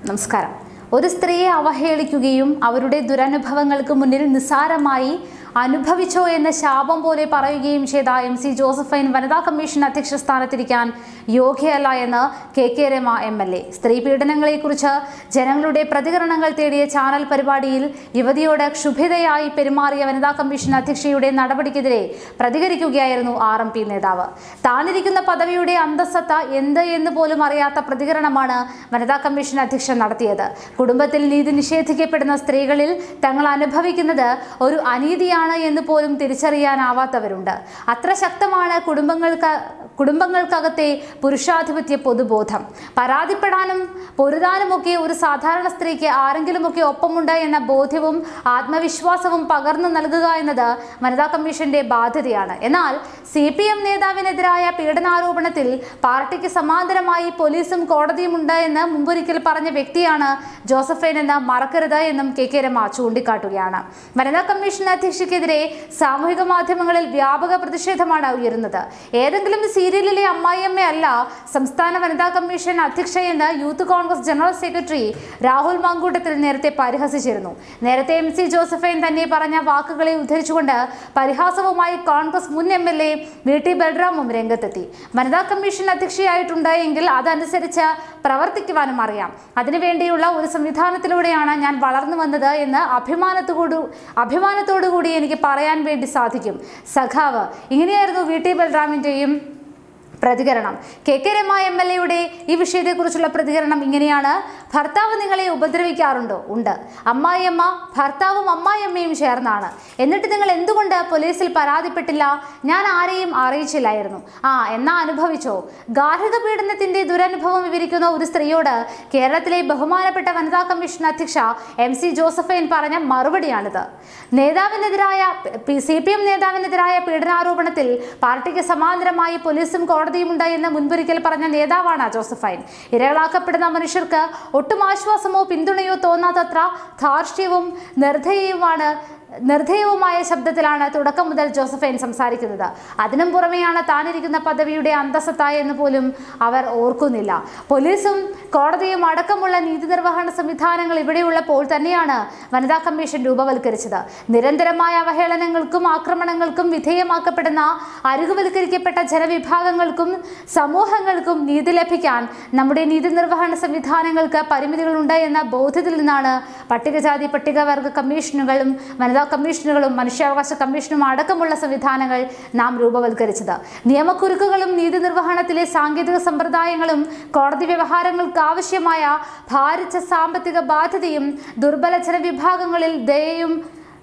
നമസ്കാരം ഒരു സ്ത്രീയെ അവഹേളിക്കുകയും അവരുടെ ദുരനുഭവങ്ങൾക്ക് മുന്നിൽ നിസ്സാരമായി അനുഭവിച്ചോ എന്ന ശാപം പോലെ പറയുകയും ചെയ്ത എം സി ജോസഫൈൻ വനിതാ കമ്മീഷൻ അധ്യക്ഷ സ്ഥാനത്തിരിക്കാൻ യോഗ്യയല്ല എന്ന് K K Rema M L A സ്ത്രീ പീഡനങ്ങളെക്കുറിച്ച് ജനങ്ങളുടെ പ്രതികരണങ്ങൾ തേടിയ ചാനൽ പരിപാടിയിൽ യുവതിയോട് ക്ഷുഭിതയായി പെരുമാറിയ വനിതാ കമ്മീഷൻ അധ്യക്ഷയുടെ നടപടിക്കെതിരെ പ്രതികരിക്കുകയായിരുന്നു ആർ എം പി നേതാവ് താനിരിക്കുന്ന പദവിയുടെ അന്തസ്സത്ത എന്ത് എന്ന് പോലും അറിയാത്ത പ്രതികരണമാണ് വനിതാ കമ്മീഷൻ അധ്യക്ഷ നടത്തിയത് കുടുംബത്തിൽ നീതി നിഷേധിക്കപ്പെടുന്ന സ്ത്രീകളിൽ തങ്ങൾ അനുഭവിക്കുന്നത് ഒരു അനീതിയാണ് എന്ന് പോലും തിരിച്ചറിയാനാവാത്തവരുണ്ട് അത്ര ശക്തമാണ് കുടുംബങ്ങൾക്ക് കുടുംബങ്ങൾക്കകത്തെ പുരുഷാധിപത്യ പൊതുബോധം പരാതിപ്പെടാനും പൊരുതാനുമൊക്കെ ഒരു സാധാരണ സ്ത്രീക്ക് ആരെങ്കിലുമൊക്കെ ഒപ്പമുണ്ട് എന്ന ബോധ്യവും ആത്മവിശ്വാസവും പകർന്നു നൽകുക എന്നത് വനിതാ കമ്മീഷന്റെ ബാധ്യതയാണ് എന്നാൽ സി പി എം നേതാവിനെതിരായ പീഡനാരോപണത്തിൽ പാർട്ടിക്ക് സമാന്തരമായി പോലീസും കോടതിയും ഉണ്ട് എന്ന് മുമ്പൊരിക്കൽ പറഞ്ഞ വ്യക്തിയാണ് ജോസഫൈൻ എന്ന് മറക്കരുത് എന്നും കെ കെ രമ ചൂണ്ടിക്കാട്ടുകയാണ് വനിതാ കമ്മീഷൻ അധ്യക്ഷയ്ക്കെതിരെ സാമൂഹിക മാധ്യമങ്ങളിൽ വ്യാപക പ്രതിഷേധമാണ് ഉയരുന്നത് ഏതെങ്കിലും സീരിയലിലെ അമ്മായിയമ്മയല്ല സംസ്ഥാന വനിതാ കമ്മീഷൻ അധ്യക്ഷയെന്ന് Youth Congress general secretary Rahul Mamkootathil നേരത്തെ പരിഹസിച്ചിരുന്നു നേരത്തെ എം സി ജോസഫൈൻ തന്നെ പറഞ്ഞ വാക്കുകളെ ഉദ്ധരിച്ചുകൊണ്ട് പരിഹാസവുമായി കോൺഗ്രസ് മുൻ M L A V T ബൽറാമും രംഗത്തെത്തി വനിതാ കമ്മീഷൻ അധ്യക്ഷയായിട്ടുണ്ട് എങ്കിൽ അതനുസരിച്ച് പ്രവർത്തിക്കുവാനും അറിയാം അതിനുവേണ്ടിയുള്ള ഒരു സംവിധാനത്തിലൂടെയാണ് ഞാൻ വളർന്നു വന്നത് എന്ന് അഭിമാനത്തോടു അഭിമാനത്തോടു കൂടി എനിക്ക് പറയാൻ വേണ്ടി സാധിക്കും സഖാവ് ഇങ്ങനെയായിരുന്നു വി ടി ബൽറാമിൻ്റെയും പ്രതികരണം K K Rema M L എയുടെ ഈ വിഷയത്തെക്കുറിച്ചുള്ള പ്രതികരണം ഇങ്ങനെയാണ് ഭർത്താവ് നിങ്ങളെ ഉപദ്രവിക്കാറുണ്ടോ ഉണ്ട് അമ്മായിയമ്മ ഭർത്താവും അമ്മായിയമ്മയും ചേർന്നാണ് എന്നിട്ട് നിങ്ങൾ എന്തുകൊണ്ട് പോലീസിൽ പരാതിപ്പെട്ടില്ല ഞാൻ ആരെയും അറിയിച്ചില്ലായിരുന്നു ആ എന്നാ അനുഭവിച്ചോ ഗാർഹിക പീഡനത്തിന്റെ ദുരനുഭവം വിവരിക്കുന്ന ഒരു സ്ത്രീയോട് കേരളത്തിലെ ബഹുമാനപ്പെട്ട വനിതാ കമ്മീഷൻ അധ്യക്ഷ എം സി ജോസഫൈൻ പറഞ്ഞ മറുപടിയാണിത് നേതാവിനെതിരായ സി പി എം നേതാവിനെതിരായ പീഡനാരോപണത്തിൽ പാർട്ടിക്ക് സമാന്തരമായി പോലീസും കോടതിയും ഉണ്ട് എന്ന് മുൻപൊരിക്കൽ പറഞ്ഞ നേതാവാണ് ജോസഫൈൻ ഇരകളാക്കപ്പെടുന്ന മനുഷ്യർക്ക് ഒട്ടും ആശ്വാസമോ പിന്തുണയോ തോന്നാത്തത്ര ധാർഷ്ട്യവും നിർദ്ധയവുമാണ് നിർദ്ധയവുമായ ശബ്ദത്തിലാണ് തുടക്കം മുതൽ ജോസഫൈൻ സംസാരിക്കുന്നത് അതിനും പുറമെയാണ് താനിരിക്കുന്ന പദവിയുടെ അന്തസ്സത്ത എന്ന് പോലും അവർ ഓർക്കുന്നില്ല പോലീസും കോടതിയും അടക്കമുള്ള നീതി നിർവഹണ സംവിധാനങ്ങൾ ഇവിടെയുള്ളപ്പോൾ തന്നെയാണ് വനിതാ കമ്മീഷൻ രൂപവൽക്കരിച്ചത് നിരന്തരമായ അവഹേളനങ്ങൾക്കും ആക്രമണങ്ങൾക്കും വിധേയമാക്കപ്പെടുന്ന അരുകുവൽക്കരിക്കപ്പെട്ട ജനവിഭാഗങ്ങൾക്കും സമൂഹങ്ങൾക്കും നീതി ലഭിക്കാൻ നമ്മുടെ നീതി നിർവഹണ സംവിധാനങ്ങൾക്ക് പരിമിതികളുണ്ട് എന്ന ബോധ്യത്തിൽ നിന്നാണ് പട്ടികജാതി പട്ടികവർഗ കമ്മീഷനുകളും വനിതാ കമ്മീഷനുകളും മനുഷ്യാവകാശ കമ്മീഷനും അടക്കമുള്ള സംവിധാനങ്ങൾ നാം രൂപവൽക്കരിച്ചത് നിയമക്കുരുക്കുകളും നീതി നിർവഹണത്തിലെ സാങ്കേതിക സമ്പ്രദായങ്ങളും കോടതി വ്യവഹാരങ്ങൾക്ക് ആവശ്യമായ ഭാരിച്ച സാമ്പത്തിക ബാധ്യതയും ദുർബല ജനവിഭാഗങ്ങളിൽ ദയയും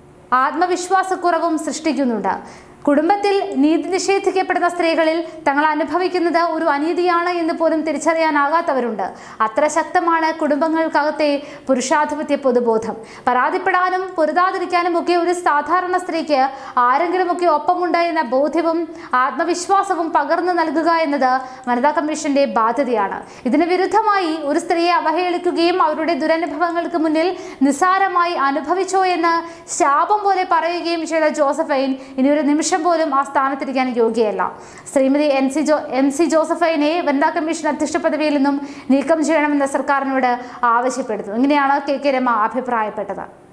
ആത്മവിശ്വാസക്കുറവും സൃഷ്ടിക്കുന്നുണ്ട് കുടുംബത്തിൽ നീതി നിഷേധിക്കപ്പെടുന്ന സ്ത്രീകളിൽ തങ്ങൾ അനുഭവിക്കുന്നത് ഒരു അനീതിയാണ് എന്ന് പോലും തിരിച്ചറിയാനാകാത്തവരുണ്ട് അത്ര ശക്തമാണ് കുടുംബങ്ങൾക്കകത്തെ പുരുഷാധിപത്യ പൊതുബോധം പരാതിപ്പെടാനും പൊരുതാതിരിക്കാനും ഒക്കെ ഒരു സാധാരണ സ്ത്രീക്ക് ആരെങ്കിലുമൊക്കെ ഒപ്പമുണ്ട് എന്ന ബോധ്യവും ആത്മവിശ്വാസവും പകർന്നു നൽകുക എന്നത് വനിതാ കമ്മീഷന്റെ ബാധ്യതയാണ് ഇതിന് വിരുദ്ധമായി ഒരു സ്ത്രീയെ അവഹേളിക്കുകയും അവരുടെ ദുരനുഭവങ്ങൾക്ക് മുന്നിൽ നിസ്സാരമായി അനുഭവിച്ചോ എന്ന് ശാപം പോലെ പറയുകയും ചെയ്ത ജോസഫൈൻ ഇനി ഒരു നിമിഷം പോലും ആ സ്ഥാനത്തിരിക്കാൻ യോഗ്യയല്ല ശ്രീമതി N C Jo M C ജോസഫൈനെ വനിതാ കമ്മീഷൻ അധ്യക്ഷ പദവിയിൽ നിന്നും നീക്കം ചെയ്യണമെന്ന് സർക്കാരിനോട് ആവശ്യപ്പെടുന്നു ഇങ്ങനെയാണ് കെ കെ രമ അഭിപ്രായപ്പെട്ടത്